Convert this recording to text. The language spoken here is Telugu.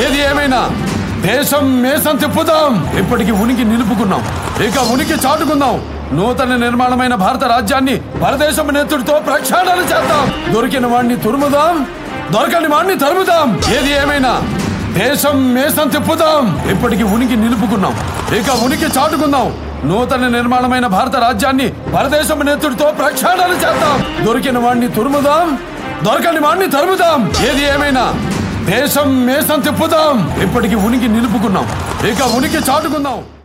ఏది ఏమైనా దేశం మేసం తిప్పుదాం ఇప్పటికి ఉనికి నిలుపుకున్నాం ఇక ఉనికి చాటుకుందాం నూతన నిర్మాణమైన భారత రాజ్యాన్ని పరదేశం నేతృతో ప్రక్షాళన చేద్దాం దొరికిన వాణ్ణి తురుముదాం దొరకని వాణ్ణి తరుముదాం ఏది ఏమైనా దేశం మేసం తిప్పుదాం ఇప్పటికి ఉనికి నిలుపుకున్నాం ఇక ఉనికి చాటుకుందాం నూతన నిర్మాణమైన భారత రాజ్యాన్ని పరదేశం నేతృతో ప్రక్షాళన చేద్దాం దొరికిన వాణ్ణి తురుముదాం దొరకని వాణ్ణి తరుముదాం ఏది ఏమైనా దేశం మేసం తిప్పుదాం ఇప్పటికి ఉనికి నిలుపుకున్నాం ఇక ఉనికి చాటుకుందాం